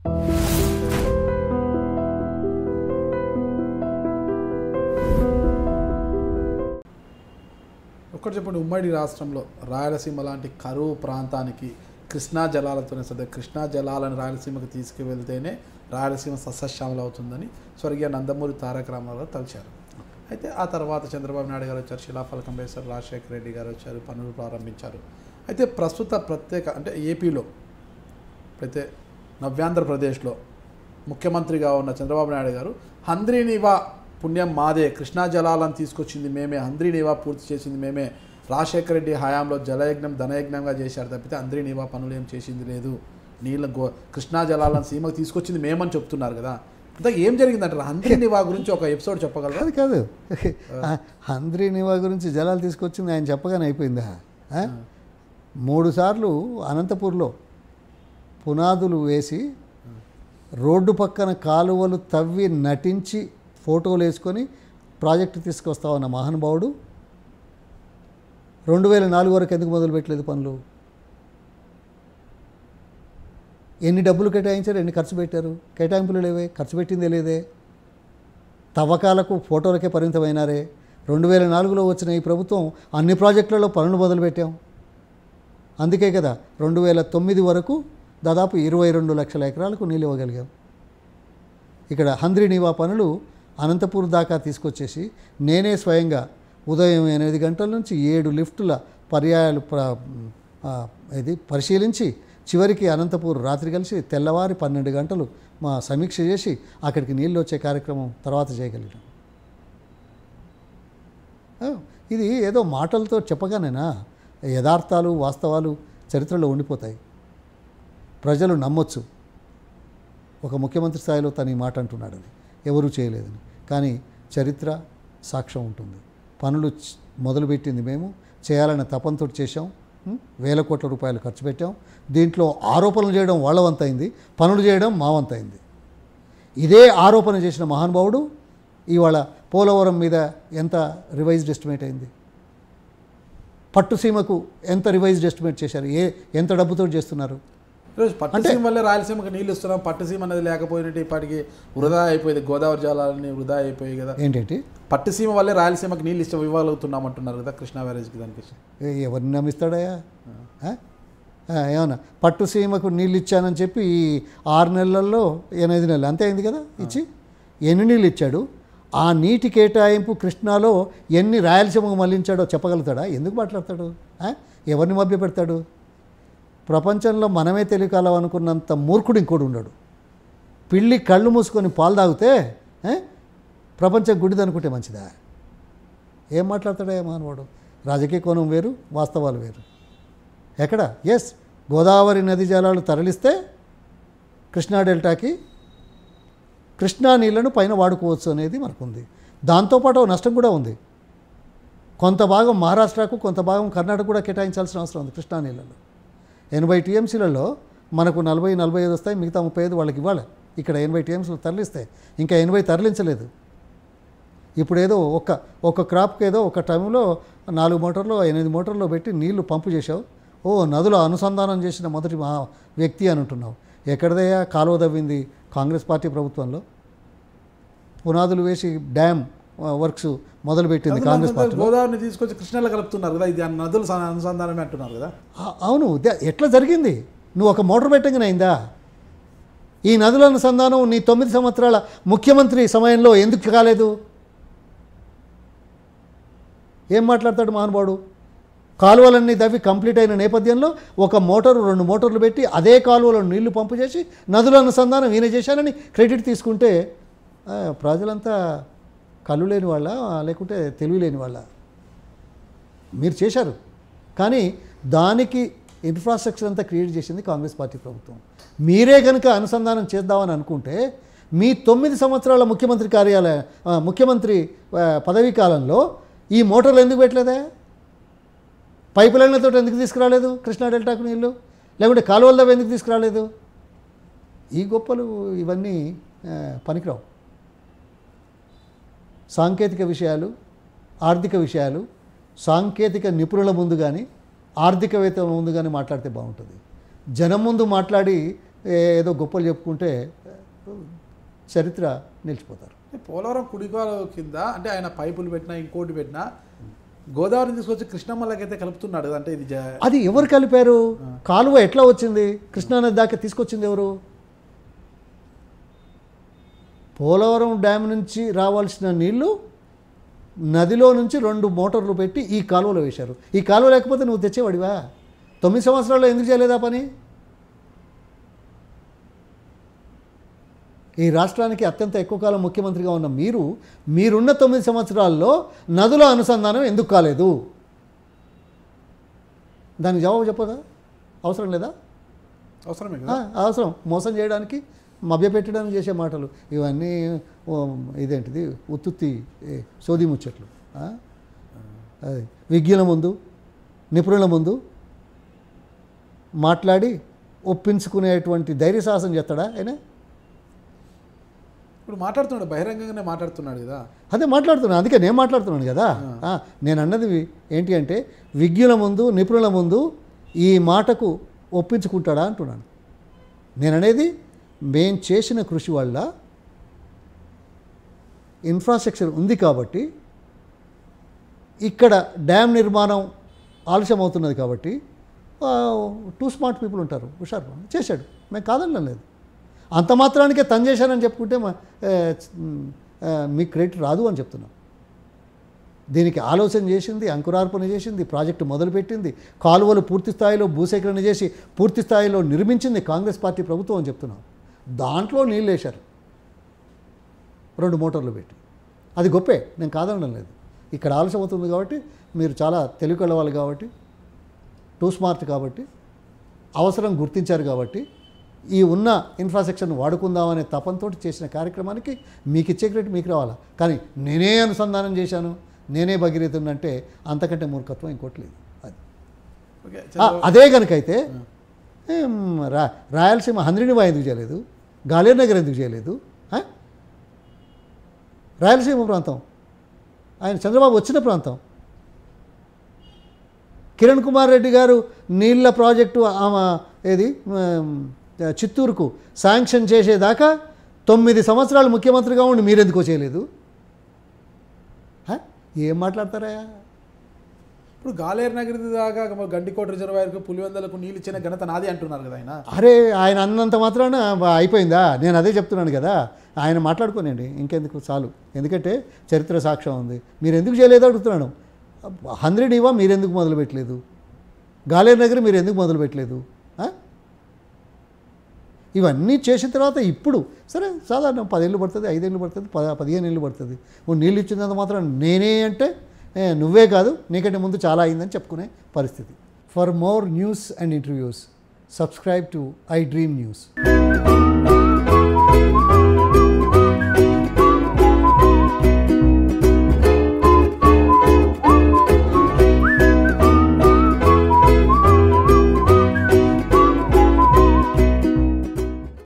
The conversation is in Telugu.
ఒక్కటి చెప్పండి ఉమ్మడి రాష్ట్రంలో రాయలసీమ లాంటి కరువు ప్రాంతానికి కృష్ణా జలాలతోనే సరే కృష్ణా జలాలను రాయలసీమకు తీసుకువెళ్తేనే రాయలసీమ సస్యశ్యామల అవుతుందని స్వర్గీయ నందమూరి తారక రామారావు గారు తలిచారు అయితే ఆ తర్వాత చంద్రబాబు నాయుడు గారు వచ్చారు శిలాఫలకం వేశారు రాజశేఖర రెడ్డి గారు వచ్చారు పనులు ప్రారంభించారు అయితే ప్రస్తుత ప్రత్యేక అంటే ఏపీలో అయితే నవ్యాంధ్రప్రదేశ్లో ముఖ్యమంత్రిగా ఉన్న చంద్రబాబు నాయుడు గారు హంద్రీనివా పుణ్యం మాదే కృష్ణా జలాలను తీసుకొచ్చింది మేమే హంద్రీనివా పూర్తి చేసింది మేమే రాజశేఖర రెడ్డి హయాంలో జలయజ్ఞం ధనయజ్ఞంగా చేశారు తప్పితే హంద్రీనివా పనులు ఏం చేసింది లేదు నీళ్ళ గో కృష్ణా జలాలను సీమకు తీసుకొచ్చింది మేమని చెప్తున్నారు కదా అంతా ఏం జరిగిందంటారు హంద్రీనివా గురించి ఒక ఎపిసోడ్ చెప్పగలరా కాదు కాదు హంద్రీ నివా గురించి జలాలు తీసుకొచ్చింది ఆయన చెప్పగానే అయిపోయిందా ఆ? మూడు సార్లు అనంతపూర్లో పునాదులు వేసి రోడ్డు పక్కన కాలువలు తవ్వి నటించి ఫోటోలు వేసుకొని ప్రాజెక్టు తీసుకొస్తామన్న మహానుభావుడు రెండు వేల నాలుగు వరకు ఎందుకు మొదలుపెట్టలేదు పనులు ఎన్ని డబ్బులు కేటాయించారు ఎన్ని ఖర్చు పెట్టారు కేటాయింపులు లేవే ఖర్చు పెట్టిందే లేదే తవ్వకాలకు ఫోటోలకే పరిమితమైనారే రెండు వేల నాలుగులో వచ్చిన ఈ ప్రభుత్వం అన్ని ప్రాజెక్టులలో పనులు మొదలుపెట్టాం అందుకే కదా రెండు వేల తొమ్మిది వరకు దాదాపు ఇరవై రెండు లక్షల ఎకరాలకు నీళ్ళు ఇవ్వగలిగాం ఇక్కడ హంద్రీనివా పనులు అనంతపూర్ దాకా తీసుకొచ్చేసి నేనే స్వయంగా ఉదయం ఎనిమిది గంటల నుంచి ఏడు లిఫ్టుల పర్యాయాలు ప్ర ఆ, ఇది పరిశీలించి చివరికి అనంతపూర్ రాత్రి కలిసి తెల్లవారి పన్నెండు గంటలు మా సమీక్ష చేసి అక్కడికి నీళ్ళు వచ్చే కార్యక్రమం తర్వాత చేయగలిగాం ఆ, ఇది ఏదో మాటలతో చెప్పగానేనా యథార్థాలు వాస్తవాలు చరిత్రలో ఉండిపోతాయి ప్రజలు నమ్మొచ్చు ఒక ముఖ్యమంత్రి స్థాయిలో తను ఈ మాట అంటున్నాడని ఎవరూ చేయలేదని కానీ చరిత్ర సాక్ష్యం ఉంటుంది పనులు చ- మొదలుపెట్టింది మేము చేయాలన్న తపంతో చేశాం ఉం? వేల కోట్ల రూపాయలు ఖర్చు పెట్టాం దీంట్లో ఆరోపణలు చేయడం వాళ్ళ వంతైంది పనులు చేయడం మా వంతైంది ఇదే ఆరోపణ చేసిన మహానుభావుడు ఇవాళ పోలవరం మీద ఎంత రివైజ్డ్ ఎస్టిమేట్ అయింది పట్టుసీమకు ఎంత రివైజ్డ్ ఎస్టిమేట్ చేశారు ఏ ఎంత డబ్బుతో చేస్తున్నారు ఈరోజు పట్టుసీమ వల్లే రాయలసీమకు నీళ్ళు ఇస్తున్నాం పట్టుసీమ అనేది లేకపోయినట్టు ఇప్పటికి వృధా అయిపోయింది గోదావరి జలాలని వృధా అయిపోయాయి కదా ఏంటంటే పట్టుసీమ వల్లే రాయలసీమకు నీళ్ళు ఇష్టం ఇవ్వగలుగుతున్నాం అంటున్నారు కదా కృష్ణా బ్యారేజ్కి దానికి ఏ- ఎవరిని నమ్మిస్తాడయ్యా ఆ? ఆ, ఏమన్నా పట్టు సీమకు నీళ్ళు ఇచ్చానని చెప్పి ఈ ఆరు నెలల్లో ఎనిమిది నెలలు అంతే అయింది కదా ఇచ్చి ఎన్ని నీళ్ళు ఇచ్చాడు ఆ నీటి కేటాయింపు కృష్ణాలో ఎన్ని రాయలసీమకు మళ్ళించాడో చెప్పగలుగుతాడా ఎందుకు మాట్లాడతాడు ఆ? ఎవరిని మభ్యపెడతాడు ప్రపంచంలో మనమే తెలియకాలం అనుకున్నంత మూర్ఖుడు ఇంకోడు ఉండడు పిల్లి కళ్ళు మూసుకొని పాలు తాగితే ఆ? ప్రపంచం గుడిది అనుకుంటే మంచిదా ఏం మాట్లాడతాడా మానవాడు రాజకీయ కోణం వేరు వాస్తవాలు వేరు ఎక్కడ ఎస్ గోదావరి నది జలాలు తరలిస్తే కృష్ణా డెల్టాకి కృష్ణా నీళ్లను పైన వాడుకోవచ్చు అనేది మనకుంది దాంతోపాటు ఓ నష్టం కూడా ఉంది కొంత భాగం మహారాష్ట్రకు కొంత భాగం కర్ణాటక కూడా కేటాయించాల్సిన అవసరం ఉంది కృష్ణా నీళ్ళలో ఎనభై టీఎంసీలలో మనకు నలభై నలభై ఐదు వస్తాయి మిగతా ముప్పై ఐదు వాళ్ళకి ఇవ్వాలి ఇక్కడ ఎనభై టీఎంసీలు తరలిస్తాయి ఇంకా ఎనభై తరలించలేదు ఇప్పుడు ఏదో ఒక ఒక క్రాప్కి ఏదో ఒక టైంలో నాలుగు మోటార్లు ఎనిమిది మోటార్లు పెట్టి నీళ్లు పంపు చేసావు ఓ నదుల అనుసంధానం చేసిన మొదటి మహా వ్యక్తి అని అంటున్నావు ఎక్కడదయ్యా కాలువ తవ్వింది కాంగ్రెస్ పార్టీ ప్రభుత్వంలో పునాదులు వేసి డ్యామ్ ఆ, వర్క్స్ మొదలుపెట్టింది కాంగ్రెస్ పార్టీ గోదావరిని తీసుకొచ్చి కృష్ణాలో కలుపుతున్నారు కదా ఇది ఆ నదుల స- అనుసంధానమే అంటున్నారు కదా ఆ- అవును ద- ఎట్లా జరిగింది నువ్వు ఒక మోటార్ పెట్టగానే అయిందా ఈ నదుల అనుసంధానం నీ తొమ్మిది సంవత్సరాల ముఖ్యమంత్రి సమయంలో ఎందుకు కాలేదు ఏం మాట్లాడతాడు మహానుభావుడు కాలువలన్నీ దవ్వి కంప్లీట్ అయిన నేపథ్యంలో ఒక మోటారు రెండు మోటార్లు పెట్టి అదే కాలువలో నీళ్లు పంపు చేసి నదుల అనుసంధానం ఈయన చేశానని క్రెడిట్ తీసుకుంటే ఆ, ప్రజలంతా కళ్ళు లేని వాళ్ళ లేకుంటే తెలివి లేని వాళ్ళ మీరు చేశారు కానీ దానికి ఇన్ఫ్రాస్ట్రక్చర్ అంతా క్రియేట్ చేసింది కాంగ్రెస్ పార్టీ ప్రభుత్వం మీరే కనుక అనుసంధానం చేద్దామని అనుకుంటే మీ తొమ్మిది సంవత్సరాల ముఖ్యమంత్రి కార్యాలయ ఆ, ముఖ్యమంత్రి ఆ, పదవీ కాలంలో ఈ మోటార్లు ఎందుకు పెట్టలేదా పైపు లైన్లతో ఎందుకు తీసుకురాలేదు కృష్ణా డెల్టాకు నీళ్ళు లేకుంటే కాలువల దగ్గర ఎందుకు తీసుకురాలేదు ఈ గొప్పలు ఇవన్నీ ఆ, పనికిరావు సాంకేతిక విషయాలు ఆర్థిక విషయాలు సాంకేతిక నిపుణుల ముందు కానీ ఆర్థికవేత్తల ముందు కానీ మాట్లాడితే బాగుంటుంది జనం ముందు మాట్లాడి ఏదో గొప్పలు చెప్పుకుంటే చరిత్ర నిలిచిపోతారు పోలవరం కుడికాల కింద అంటే ఆయన పైపులు పెట్టినా ఇంకోటి పెట్టినా గోదావరిని తీసుకొచ్చి కృష్ణమ్మలకైతే కలుపుతున్నాడు అంటే ఇది జ- అది ఎవరు కలిపారు కాలువ ఎట్లా వచ్చింది కృష్ణానది దాకా తీసుకొచ్చింది ఎవరు పోలవరం డ్యామ్ నుంచి రావాల్సిన నీళ్లు నదిలో నుంచి రెండు మోటార్లు పెట్టి ఈ కాలువలో వేశారు ఈ కాలువ లేకపోతే నువ్వు తెచ్చేవాడివా తొమ్మిది సంవత్సరాల్లో ఎందుకు చేయలేదా పని ఈ రాష్ట్రానికి అత్యంత ఎక్కువ కాలం ముఖ్యమంత్రిగా ఉన్న మీరు మీరున్న తొమ్మిది సంవత్సరాల్లో నదుల అనుసంధానం ఎందుకు కాలేదు దానికి జవాబు చెప్పదా అవసరం లేదా అవసరమే ఆ, కదా అవసరం మోసం చేయడానికి మభ్యపెట్టడానికి చేసే మాటలు ఇవన్నీ ఓ, ఇదేంటిది ఉత్తుత్తి ఏ, సోది ముచ్చట్లు ఆ? అది విజ్ఞుల ముందు నిపుణుల ముందు మాట్లాడి ఒప్పించుకునేటువంటి ధైర్య సాహసం చేస్తాడా ఆయన ఇప్పుడు మాట్లాడుతున్నాడు బహిరంగంగానే మాట్లాడుతున్నాడు కదా అదే మాట్లాడుతున్నాను అందుకే నేను మాట్లాడుతున్నాను కదా ఆ, నేను అన్నది వి- ఏంటి అంటే విజ్ఞుల ముందు నిపుణుల ముందు ఈ మాటకు ఒప్పించుకుంటాడా అంటున్నాను నేను అనేది మేం చేసిన కృషి వల్ల ఇన్ఫ్రాస్ట్రక్చర్ ఉంది కాబట్టి ఇక్కడ డ్యామ్ నిర్మాణం ఆలస్యం అవుతున్నది కాబట్టి టూ స్మార్ట్ పీపుల్ ఉంటారు హుషారు చేశాడు మేము కాదనడం లేదు అంత మాత్రానికే తను చేశానని చెప్పుకుంటే మా- ఏ, మ్, ఆ, మీకు క్రెడిట్ రాదు అని చెప్తున్నాం దీనికి ఆలోచన చేసింది అంకురార్పణ చేసింది ప్రాజెక్టు మొదలుపెట్టింది కాలువలు పూర్తి స్థాయిలో భూసేకరణ చేసి పూర్తి స్థాయిలో నిర్మించింది కాంగ్రెస్ పార్టీ ప్రభుత్వం అని చెప్తున్నాం దాంట్లో నీళ్ళు వేశారు రెండు మోటార్లు పెట్టి అది గొప్పే నేను కాదనడం లేదు ఇక్కడ ఆలస్యం అవుతుంది కాబట్టి మీరు చాలా తెలివికళ్ళ వాళ్ళు కాబట్టి టూ స్మార్ట్ కాబట్టి అవసరం గుర్తించారు కాబట్టి ఈ ఉన్న ఇన్ఫ్రాస్ట్రక్చర్ను వాడుకుందామనే తపంతో చేసిన కార్యక్రమానికి మీకు ఇచ్చే క్రెడిట్ మీకు రావాలా కానీ నేనే అనుసంధానం చేశాను నేనే భగీరథునంటే అంతకంటే మూర్ఖత్వం ఇంకోటి లేదు అది ఓకే ఆ, అదే కనుకైతే ఏం, రా రాయలసీమ హంద్రినివా ఎందుకు చేయలేదు గాలేరు నగర్ ఎందుకు చేయలేదు ఆ? రాయలసీమ ప్రాంతం ఆయన చంద్రబాబు వచ్చిన ప్రాంతం కిరణ్ కుమార్ రెడ్డి గారు నీళ్ళ ప్రాజెక్టు ఆమె ఏది ఉమ్, చిత్తూరుకు శాంక్షన్ చేసేదాకా తొమ్మిది సంవత్సరాలు ముఖ్యమంత్రిగా ఉండి మీరెందుకో చేయలేదు ఆ? ఏం మాట్లాడతారా ఇప్పుడు గాలేరు నగరి దాకా మరి గండికోట రిజర్వాయర్కు పులివెందలకు నీళ్ళు ఇచ్చిన ఘనత నాది అంటున్నారు కదా ఆయన అరే ఆయన అన్నంత మాత్రాన బ- అయిపోయిందా నేను అదే చెప్తున్నాను కదా ఆయన మాట్లాడుకోనండి ఇంకెందుకు చాలు ఎందుకంటే చరిత్ర సాక్ష్యం ఉంది మీరు ఎందుకు చేయలేదో అడుగుతున్నాను హండ్రెడ్ ఇవా మీరు ఎందుకు మొదలుపెట్టలేదు గాలేరు నగర్ మీరు ఎందుకు మొదలుపెట్టలేదు ఆ? ఇవన్నీ చేసిన తర్వాత ఇప్పుడు సరే సాధారణ పదేళ్ళు పడుతుంది ఐదేళ్ళు పడుతుంది పద పదిహేను ఏళ్ళు పడుతుంది నువ్వు నీళ్ళు ఇచ్చినంత మాత్రం నేనే అంటే ఏ, నువ్వే కాదు నీకంటే ముందు చాలా అయిందని చెప్పుకునే పరిస్థితి for more news and interviews subscribe to I dream news